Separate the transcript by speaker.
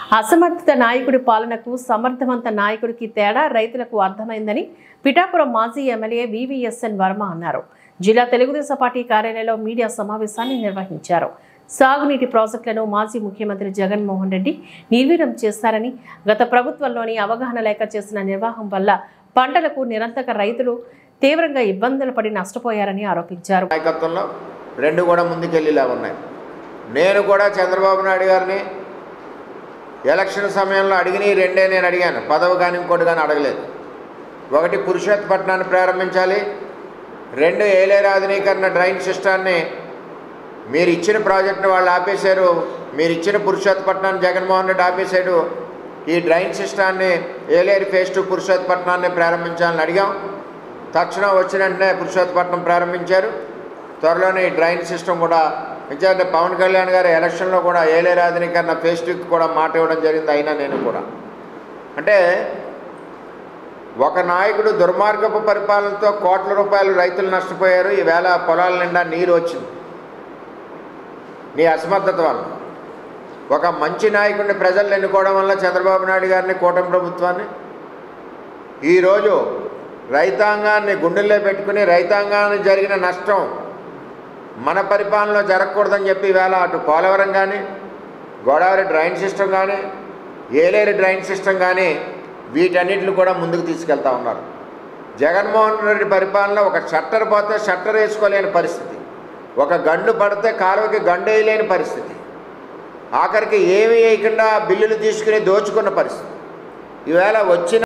Speaker 1: అసమర్థిత నాయకుడి పాలనకు సమర్థవంత నాయకుడికి తేడా రైతులకు అర్థమైందని పిఠాపురం మాజీ ఎమ్మెల్యే వివిఎస్ఎన్ వర్మ అన్నారు జిల్లా తెలుగుదేశం పార్టీ కార్యాలయంలో మీడియా సమావేశాన్ని నిర్వహించారు సాగునీటి ప్రాజెక్టులను మాజీ ముఖ్యమంత్రి జగన్మోహన్ రెడ్డి నిర్వీర్యం చేశారని గత ప్రభుత్వంలోని అవగాహన లేక చేసిన నిర్వాహం వల్ల పంటలకు నిరంతర రైతులు తీవ్రంగా ఇబ్బందులు పడి నష్టపోయారని ఆరోపించారు
Speaker 2: నాయకత్వంలో రెండు కూడా ముందుకెళ్ళేలా ఉన్నాయి నేను కూడా చంద్రబాబు నాయుడు గారిని ఎలక్షన్ సమయంలో అడిగిన ఈ రెండే నేను అడిగాను పదవి కానీ ఇంకోటి కానీ అడగలేదు ఒకటి పురుషోత్పట్నాన్ని ప్రారంభించాలి రెండు ఏలేరు ఆధునీకరణ డ్రైన్ సిస్టాన్ని మీరు ఇచ్చిన ప్రాజెక్టును వాళ్ళు ఆపేశారు మీరు ఇచ్చిన పురుషోత్పట్నాన్ని జగన్మోహన్ రెడ్డి ఆపేశాడు ఈ డ్రైన్ సిస్టాన్ని ఏలేరు ఫేస్ టూ పురుషోత్పట్నాన్ని ప్రారంభించాలని అడిగాం తక్షణం వచ్చిన వెంటనే పురుషోత్పట్నం ప్రారంభించారు త్వరలోనే ఈ డ్రైన్ సిస్టమ్ కూడా ఎందుకంటే పవన్ కళ్యాణ్ గారు ఎలక్షన్లో కూడా ఏలేరు ఆధునీకరణ ఫేస్ టూకి కూడా మాట ఇవ్వడం జరిగింది అయినా నేను కూడా అంటే ఒక నాయకుడు దుర్మార్గపు పరిపాలనతో కోట్ల రూపాయలు రైతులు నష్టపోయారు ఈవేళ పొలాల నిండా నీరు వచ్చింది నీ అసమర్థత వల్ల ఒక మంచి నాయకుడిని ప్రజలు ఎన్నుకోవడం వల్ల చంద్రబాబు నాయుడు గారిని కూటమి ప్రభుత్వాన్ని ఈరోజు రైతాంగాన్ని గుండెల్లో పెట్టుకుని రైతాంగానికి జరిగిన నష్టం మన పరిపాలనలో జరగకూడదని చెప్పి ఈవేళ అటు పోలవరం కానీ గోదావరి డ్రైన్ సిస్టమ్ కానీ ఏలేరు డ్రైన్ సిస్టమ్ కానీ వీటన్నిటిని కూడా ముందుకు తీసుకెళ్తా ఉన్నారు జగన్మోహన్ రెడ్డి పరిపాలన ఒక షట్టర్ పోతే షట్టర్ వేసుకోలేని పరిస్థితి ఒక గండు పడితే కాలువకి గండు వేయలేని పరిస్థితి ఆఖరికి ఏమీ వేయకుండా బిల్లులు తీసుకుని దోచుకున్న పరిస్థితి ఈవేళ వచ్చిన